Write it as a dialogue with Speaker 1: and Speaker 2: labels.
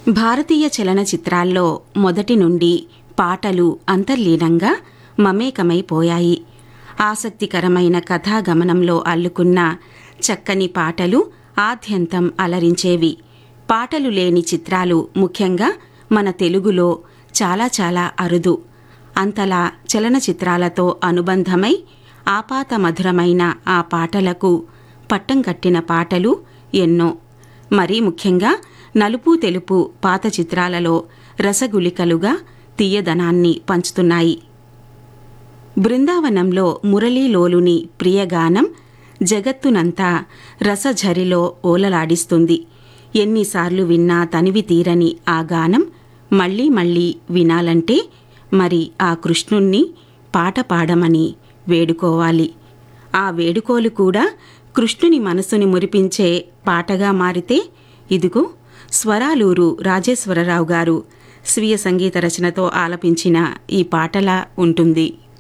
Speaker 1: భారతీయ చలనచిత్రాల్లో మొదటి నుండి పాటలు అంతర్లీనంగా మమేకమైపోయాయి ఆసక్తికరమైన కథాగమనంలో అల్లుకున్న చక్కని పాటలు ఆద్యంతం అలరించేవి పాటలు లేని చిత్రాలు ముఖ్యంగా మన తెలుగులో చాలా చాలా అరుదు అంతలా చలనచిత్రాలతో అనుబంధమై ఆపాత మధురమైన ఆ పాటలకు పట్టం కట్టిన పాటలు ఎన్నో మరీ ముఖ్యంగా నలుపు తెలుపు పాత చిత్రాలలో రసగులికలుగా తీయదనాన్ని పంచుతున్నాయి బృందావనంలో మురళీలోలుని ప్రియగానం జగత్తునంతా రసఝరిలో ఓలలాడిస్తుంది ఎన్నిసార్లు విన్నా తనివి తీరని ఆ గానం మళ్ళీ మళ్ళీ వినాలంటే మరి ఆ కృష్ణుణ్ణి పాట పాడమని వేడుకోవాలి ఆ వేడుకోలు కూడా కృష్ణుని మనసుని మురిపించే పాటగా మారితే ఇదిగో స్వరాలూరు రాజేశ్వరరావు గారు స్వీయ సంగీత రచనతో ఆలపించిన ఈ పాటలా ఉంటుంది